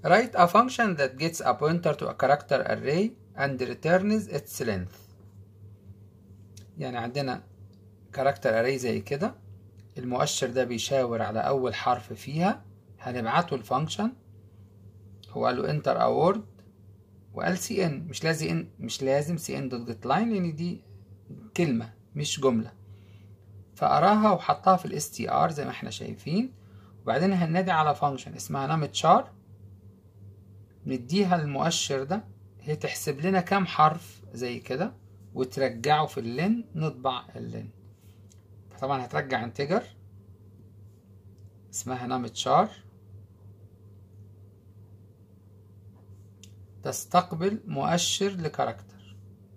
write a function that gets a pointer to a character array and returns its length يعني عندنا character array زي كده المؤشر ده بيشاور على أول حرف فيها هنبعته الفانكشن هو قال له enter a word وقال cn مش لازم مش لازم cn دوت get line لأن دي كلمة مش جملة فقراها وحطها في الاس تي ار زي ما احنا شايفين وبعدين هننادي على فانكشن اسمها نام شار نديها المؤشر ده هي تحسب لنا كام حرف زي كده وترجعه في اللين نطبع اللين طبعا هترجع انتجر اسمها نام شار تستقبل مؤشر لكاركتر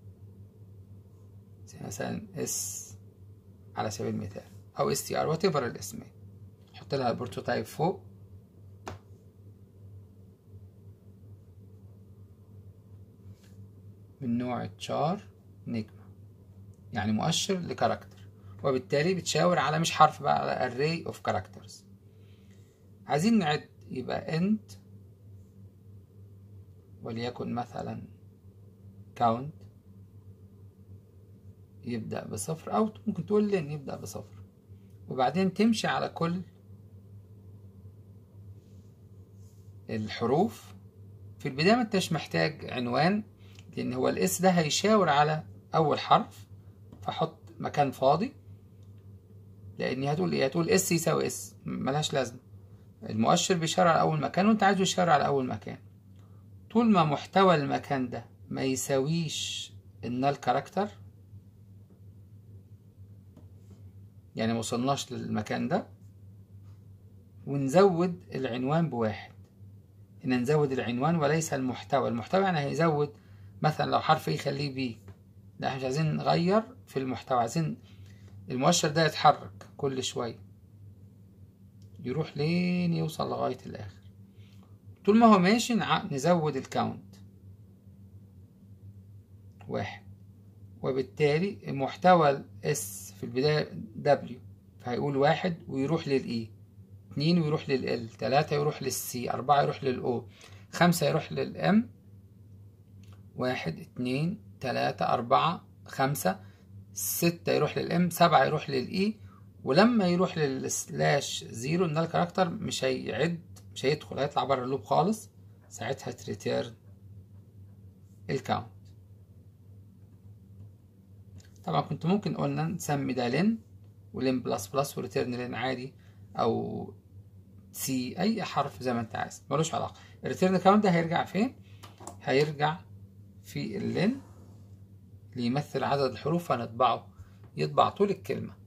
زي مثلا اس على سبيل المثال او اس تي ار وات ايفر الاسمين نحط لها البروتوتايب فوق من نوع تشار نجمة يعني مؤشر لكاركتر وبالتالي بتشاور على مش حرف بقى على array of characters عايزين نعد يبقى end وليكن مثلا count يبدأ بصفر أو ممكن تقول لين يبدأ بصفر وبعدين تمشي على كل الحروف في البداية ما انتش محتاج عنوان لأن هو الاس ده هيشاور على أول حرف فحط مكان فاضي لأن هتقول إيه هتقول اس يساوي اس ملهاش لازمة المؤشر بيشاور على أول مكان وأنت عايزه يشاور على أول مكان طول ما محتوى المكان ده ما يساويش النال كاركتر يعني موصلناش للمكان ده ونزود العنوان بواحد هنا نزود العنوان وليس المحتوى المحتوى يعني هيزود مثلا لو حرف ايه خليه بي لا احنا مش عايزين نغير في المحتوى عايزين المؤشر ده يتحرك كل شوية يروح لين يوصل لغاية الآخر طول ما هو ماشي نزود الكاونت واحد وبالتالي محتوى الاس في البداية دبليو فهيقول واحد ويروح للإي اتنين ويروح للإل تلاتة يروح للسي أربعة يروح للأو خمسة يروح للإم واحد اتنين تلاتة أربعة خمسة ستة يروح للإم سبعة يروح للإي ولما يروح للسلاش زيرو إن الكاركتر مش هيعد مش هيدخل هيطلع بره اللوب خالص ساعتها تريتيرن الكاونت طبعا كنت ممكن قلنا نسمي ده لين ولين بلس بلس وريتيرن لين عادي او سي اي حرف زي ما انت عايز ملوش علاقه الريتيرن كاونت ده هيرجع فين هيرجع في اللين اللي يمثل عدد الحروف هنطبعه يطبع طول الكلمه